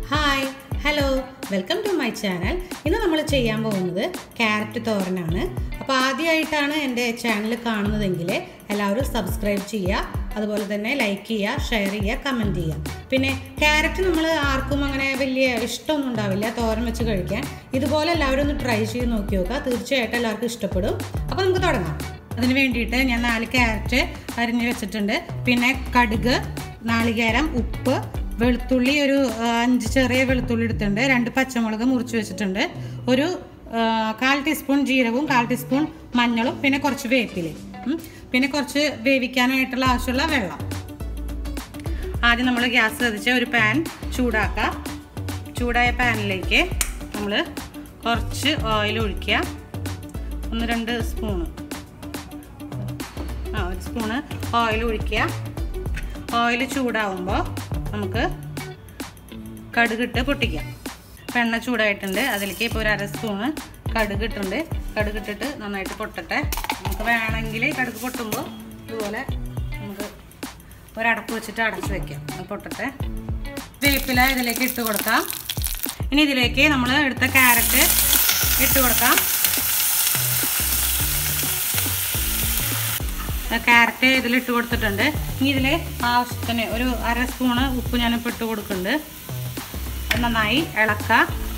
Hi hello welcome to my channel ഇന്ന് നമ്മൾ ചെയ്യാൻ പോകുന്നത് ക്യാരറ്റ് തോരനാണ് അപ്പോൾ ആദ്യമായിട്ടാണ് എൻ്റെ ചാനൽ കാണുന്നതെങ്കിൽ എല്ലാവരും സബ്സ്ക്രൈബ് ചെയ്യുക അതുപോലെ തന്നെ ലൈക്ക് ചെയ്യുക ഷെയർ ചെയ്യുക കമൻറ്റ് ചെയ്യുക പിന്നെ ക്യാരറ്റ് നമ്മൾ ആർക്കും അങ്ങനെ വലിയ ഇഷ്ടമൊന്നും ഉണ്ടാവില്ല തോരൻ വെച്ച് കഴിക്കാൻ ഇതുപോലെ എല്ലാവരും ഒന്ന് ട്രൈ ചെയ്ത് നോക്കി നോക്കുക തീർച്ചയായിട്ടും എല്ലാവർക്കും ഇഷ്ടപ്പെടും അപ്പോൾ നമുക്ക് തുടങ്ങാം അതിന് വേണ്ടിയിട്ട് ഞാൻ നാല് ക്യാരറ്റ് അരിഞ്ഞ് വെച്ചിട്ടുണ്ട് പിന്നെ കടുക് നാളികേരം ഉപ്പ് വെളുത്തുള്ളി ഒരു ആ, അഞ്ച് ചെറിയ വെളുത്തുള്ളി എടുത്തിട്ടുണ്ട് രണ്ട് പച്ചമുളക് മുറിച്ച് വെച്ചിട്ടുണ്ട് ഒരു ആ, കാൽ ടീസ്പൂൺ ജീരകവും കാൽ ടീസ്പൂൺ മഞ്ഞളും പിന്നെ കുറച്ച് വേപ്പിലയും ഉം. പിന്നെ കുറച്ച് വേവിക്കാനായിട്ടുള്ള ആവശ്യമുള്ള വെള്ളം ആദ്യം നമ്മൾ ഗ്യാസ് കത്തിച്ച് ഒരു പാൻ ചൂടാക്കാം ചൂടായ പാനിലേക്ക് നമ്മൾ കുറച്ച് ഓയിൽ ഒഴിക്കുക ഒന്ന് രണ്ട് സ്പൂണ് ആ ഒരു സ്പൂണ് ഓയിൽ ഒഴിക്കുക ഓയിൽ ചൂടാവുമ്പോൾ നമുക്ക് കടുകിട്ട് പൊട്ടിക്കാം ഇപ്പം എണ്ണ ചൂടായിട്ടുണ്ട് അതിലേക്ക് ഇപ്പോൾ ഒരു അര സ്പൂണ് കടുക് ഇട്ടുണ്ട് കടുക് ഇട്ടിട്ട് നന്നായിട്ട് പൊട്ടട്ടെ നമുക്ക് വേണമെങ്കിൽ കടുക് പൊട്ടുമ്പോൾ ഇതുപോലെ നമുക്ക് ഒരടപ്പ് വെച്ചിട്ട് അടച്ച് വെക്കാം അത് പൊട്ടട്ടെ വേപ്പില ഇതിലേക്ക് ഇട്ട് കൊടുക്കാം ഇനി ഇതിലേക്ക് നമ്മൾ എടുത്ത ക്യാരറ്റ് ഇട്ട് കൊടുക്കാം ക്യാരറ്റ് ഇതിലിട്ട് കൊടുത്തിട്ടുണ്ട് ഇനി ഇതിൽ ആവശ്യത്തിന് ഒരു അര സ്പൂണ് ഉപ്പ് ഞാനിപ്പോൾ ഇട്ട് കൊടുക്കുന്നുണ്ട് അത് നന്നായി ഇളക്കുക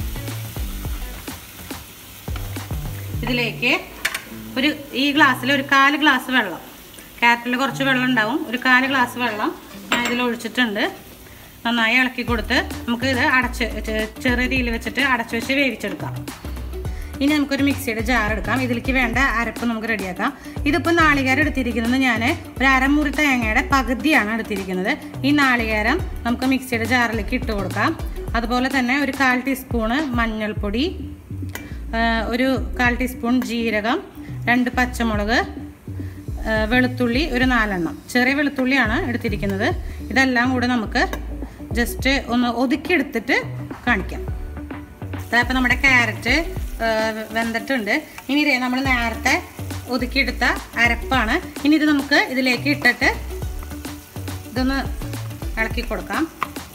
ഇതിലേക്ക് ഒരു ഈ ഗ്ലാസ്സിൽ ഒരു കാല് ഗ്ലാസ് വെള്ളം ക്യാരറ്റിൽ കുറച്ച് വെള്ളം ഉണ്ടാവും ഒരു കാല് ഗ്ലാസ് വെള്ളം ഞാൻ ഇതിൽ ഒഴിച്ചിട്ടുണ്ട് നന്നായി ഇളക്കി കൊടുത്ത് നമുക്ക് ഇത് അടച്ച് ചെ- ചെറിയ തീയിൽ വെച്ചിട്ട് അടച്ച് വെച്ച് വേവിച്ചെടുക്കാം ഇനി നമുക്കൊരു മിക്സിയുടെ ജാർ എടുക്കാം ഇതിലേക്ക് വേണ്ട അരപ്പ് നമുക്ക് റെഡിയാക്കാം ഇതിപ്പോൾ നാളികേരം എടുത്തിരിക്കുന്നത് ഞാൻ ഒരു അരമുറി തേങ്ങയുടെ പകുതിയാണ് എടുത്തിരിക്കുന്നത് ഈ നാളികേരം നമുക്ക് മിക്സിയുടെ ജാറിലേക്ക് ഇട്ട് കൊടുക്കാം അതുപോലെ തന്നെ ഒരു കാൽ ടീസ്പൂണ് മഞ്ഞൾപ്പൊടി ആ, ഒരു കാൽ ടീസ്പൂൺ ജീരകം രണ്ട് പച്ചമുളക് ആ, വെളുത്തുള്ളി ഒരു നാലെണ്ണം ചെറിയ വെളുത്തുള്ളിയാണ് എടുത്തിരിക്കുന്നത് ഇതെല്ലാം കൂടെ നമുക്ക് ജസ്റ്റ് ഒന്ന് ഒതുക്കിയെടുത്തിട്ട് കാണിക്കാം അപ്പം നമ്മുടെ ക്യാരറ്റ് വെന്തിട്ടുണ്ട് ഇനി ഇതേ നമ്മൾ നേരത്തെ ഒതുക്കിയെടുത്ത അരപ്പാണ് ഇനി ഇത് നമുക്ക് ഇതിലേക്ക് ഇട്ടിട്ട് ഇതൊന്ന് ഇളക്കി കൊടുക്കാം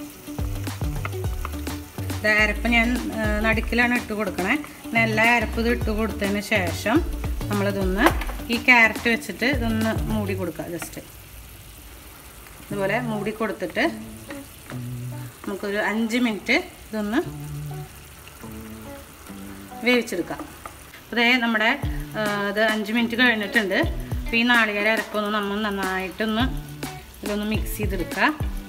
ഇത് അരപ്പ് ഞാൻ ആ, നടുക്കിലാണ് ഇട്ട് കൊടുക്കണേ പിന്നെ എല്ലാ അരപ്പ് ഇത് ഇട്ട് കൊടുത്തതിന് ശേഷം നമ്മളിതൊന്ന് ഈ ക്യാരറ്റ് വെച്ചിട്ട് ഇതൊന്ന് മൂടി കൊടുക്കുക ജസ്റ്റ് ഇതുപോലെ മൂടി കൊടുത്തിട്ട് നമുക്കൊരു അഞ്ച് മിനിറ്റ് ഇതൊന്ന് വേവിച്ചെടുക്കാം അതേ നമ്മുടെ ആ, ഇത് അഞ്ച് മിനിറ്റ് കഴിഞ്ഞിട്ടുണ്ട് അപ്പോൾ ഈ നാളികേര അരപ്പൊന്ന് നമ്മൾ നന്നായിട്ടൊന്ന് ഇതൊന്ന് മിക്സ് ചെയ്തെടുക്കുക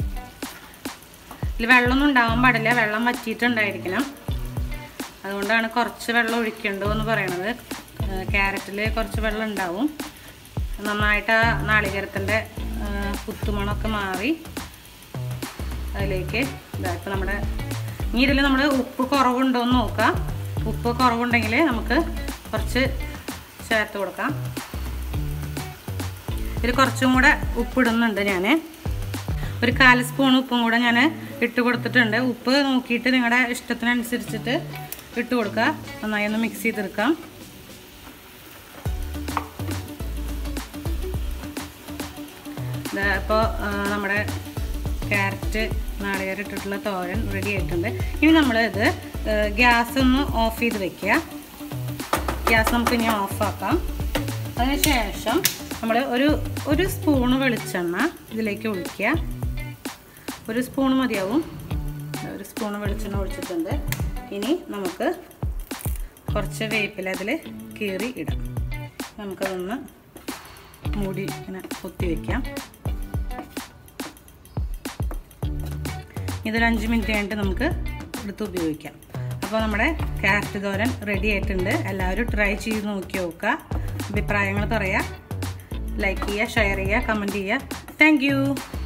ഇതിൽ വെള്ളമൊന്നും ഉണ്ടാവാൻ പാടില്ല വെള്ളം വറ്റിയിട്ടുണ്ടായിരിക്കണം അതുകൊണ്ടാണ് കുറച്ച് വെള്ളം ഒഴിക്കേണ്ടു എന്ന് പറയണത് ക്യാരറ്റിൽ കുറച്ച് വെള്ളം ഉണ്ടാവും നന്നായിട്ട് ആ നാളികേരത്തിൻ്റെ കുത്തുമണമൊക്കെ മാറി അതിലേക്ക് ഇതാ ഇപ്പം നമ്മുടെ ഇനി ഇതിൽ നമ്മൾ ഉപ്പ് കുറവുണ്ടോ എന്ന് നോക്കാം ഉപ്പ് കുറവുണ്ടെങ്കിൽ നമുക്ക് കുറച്ച് ചേർത്ത് കൊടുക്കാം ഇതിൽ കുറച്ചും കൂടെ ഉപ്പിടുന്നുണ്ട് ഞാൻ ഒരു കാൽ സ്പൂൺ ഉപ്പും കൂടെ ഞാൻ ഇട്ട് കൊടുത്തിട്ടുണ്ട് ഉപ്പ് നോക്കിയിട്ട് നിങ്ങളുടെ ഇഷ്ടത്തിനനുസരിച്ചിട്ട് ഇട്ട് കൊടുക്കുക നന്നായി ഒന്ന് മിക്സ് ചെയ്തെടുക്കാം ഇപ്പോൾ നമ്മുടെ ക്യാരറ്റ് നാളികേരം ഇട്ടിട്ടുള്ള തോരൻ റെഡി ആയിട്ടുണ്ട് ഇനി നമ്മൾ ഇത് ഗ്യാസ് ഒന്ന് ഓഫ് ചെയ്ത് വെക്കുക ഗ്യാസ് നമുക്ക് ഇനി ഓഫാക്കാം അതിനുശേഷം നമ്മൾ ഒരു ഒരു സ്പൂണ് വെളിച്ചെണ്ണ ഇതിലേക്ക് ഒഴിക്കുക ഒരു സ്പൂൺ മതിയാവും ഒരു സ്പൂൺ വെളിച്ചെണ്ണ ഒഴിച്ചിട്ടുണ്ട് ഇനി നമുക്ക് കുറച്ച് വേപ്പില അതിൽ കീറി ഇടാം നമുക്കതൊന്ന് മൂടി ഇങ്ങനെ കുത്തി വയ്ക്കാം ഇതൊരു അഞ്ച് മിനിറ്റ് കഴിഞ്ഞിട്ട് നമുക്ക് എടുത്ത് ഉപയോഗിക്കാം അപ്പോൾ നമ്മുടെ ക്യാരറ്റ് തോരൻ റെഡി ആയിട്ടുണ്ട് എല്ലാവരും ട്രൈ ചെയ്ത് നോക്കി നോക്കുക അഭിപ്രായങ്ങൾ പറയാം ലൈക്ക് ചെയ്യുക ഷെയർ ചെയ്യുക കമൻറ്റ് ചെയ്യുക താങ്ക്